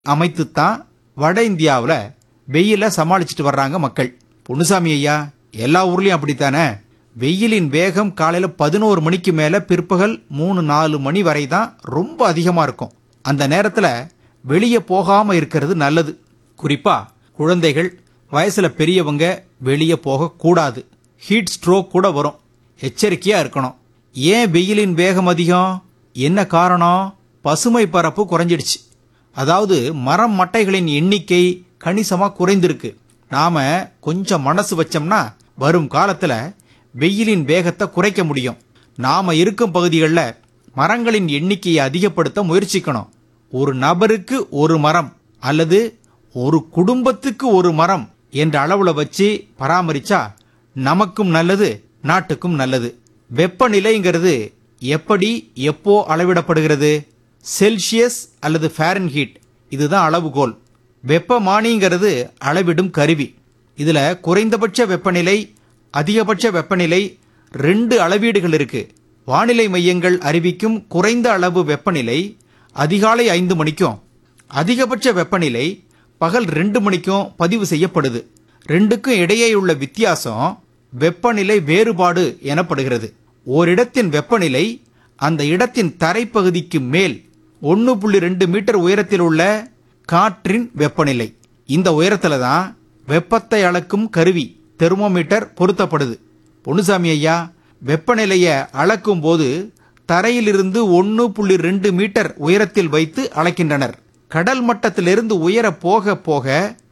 அமைத்துத்தான் வட இந்தியாவுல வெயில சமாளிச்சுட்டு வர்றாங்க மக்கள் பொன்னுசாமி ஐயா எல்லா ஊர்லயும் அப்படித்தானே வெயிலின் வேகம் காலையில பதினோரு மணிக்கு மேல பிற்பகல் மூணு நாலு மணி வரை தான் ரொம்ப அதிகமா இருக்கும் அந்த நேரத்துல வெளியே போகாம இருக்கிறது நல்லது குறிப்பா குழந்தைகள் வயசுல பெரியவங்க வெளியே போக கூடாது ஹீட் ஸ்ட்ரோக் கூட வரும் எச்சரிக்கையா இருக்கணும் ஏன் வெயிலின் வேகம் அதிகம் என்ன காரணம் பசுமை பரப்பு குறைஞ்சிடுச்சு அதாவது மரம் மட்டைகளின் எண்ணிக்கை கணிசமா குறைந்திருக்கு நாம கொஞ்சம் மனசு வச்சோம்னா வரும் காலத்துல வெயிலின் வேகத்தை குறைக்க முடியும் நாம இருக்கும் பகுதிகளில் மரங்களின் எண்ணிக்கையை அதிகப்படுத்த முயற்சிக்கணும் ஒரு நபருக்கு ஒரு மரம் அல்லது ஒரு குடும்பத்துக்கு ஒரு மரம் என்ற அளவுல வச்சு பராமரிச்சா நமக்கும் நல்லது நாட்டுக்கும் நல்லது வெப்பநிலைங்கிறது எப்படி எப்போ அளவிடப்படுகிறது செல்சியஸ் அல்லது ஃபாரன்ஹீட் இதுதான் அளவுகோல் வெப்பமானிங்கிறது அளவிடும் கருவி இதுல குறைந்தபட்ச வெப்பநிலை அதிகபட்ச வெப்பநிலை ரெண்டு அளவீடுகள் இருக்கு வானிலை மையங்கள் அறிவிக்கும் குறைந்த அளவு வெப்பநிலை அதிகாலை ஐந்து மணிக்கும் அதிகபட்ச வெப்பநிலை பகல் ரெண்டு மணிக்கும் பதிவு செய்யப்படுது ரெண்டுக்கும் இடையேயுள்ள வித்தியாசம் வெப்பநிலை வேறுபாடு எனப்படுகிறது ஓரிடத்தின் வெப்பநிலை அந்த இடத்தின் தரைப்பகுதிக்கு மேல் ஒன்று புள்ளி ரெண்டு மீட்டர் உயரத்தில் உள்ள காற்றின் வெப்பநிலை இந்த உயரத்துல தான் வெப்பத்தை அளக்கும் கருவி தெர்மோமீட்டர் பொருத்தப்படுது பொன்னுசாமி ஐயா வெப்பநிலையை அளக்கும் போது தரையிலிருந்து ஒன்று புள்ளி ரெண்டு மீட்டர் உயரத்தில் வைத்து அளக்கின்றனர் கடல் மட்டத்திலிருந்து உயர போக போக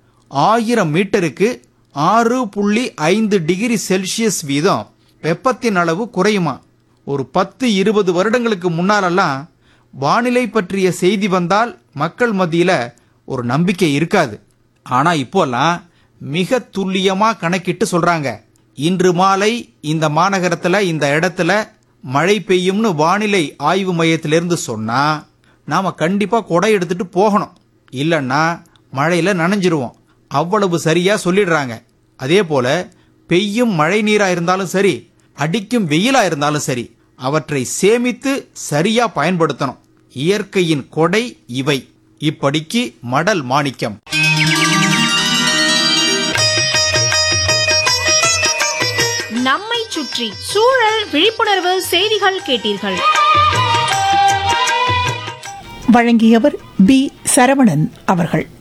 ஆயிரம் மீட்டருக்கு ஆறு புள்ளி ஐந்து டிகிரி செல்சியஸ் வீதம் வெப்பத்தின் அளவு குறையுமா ஒரு பத்து இருபது வருடங்களுக்கு முன்னாலெல்லாம் வானிலை பற்றிய செய்தி வந்தால் மக்கள் மத்தியில ஒரு நம்பிக்கை இருக்காது ஆனா இப்போல்லாம் மிக துல்லியமா கணக்கிட்டு சொல்றாங்க இன்று மாலை இந்த மாநகரத்துல இந்த இடத்துல மழை பெய்யும்னு வானிலை ஆய்வு மையத்திலிருந்து சொன்னா நாம கண்டிப்பா கொடை எடுத்துட்டு போகணும் இல்லைன்னா மழையில நனைஞ்சிருவோம் அவ்வளவு சரியா சொல்லிடுறாங்க அதே போல பெய்யும் மழை நீரா இருந்தாலும் சரி அடிக்கும் வெயிலா இருந்தாலும் சரி அவற்றை சேமித்து சரியா பயன்படுத்தணும் இயற்கையின் கொடை இவை இப்படிக்கு மடல் மாணிக்கம் நம்மை சுற்றி சூழல் விழிப்புணர்வு செய்திகள் கேட்டீர்கள் வழங்கியவர் பி சரவணன் அவர்கள்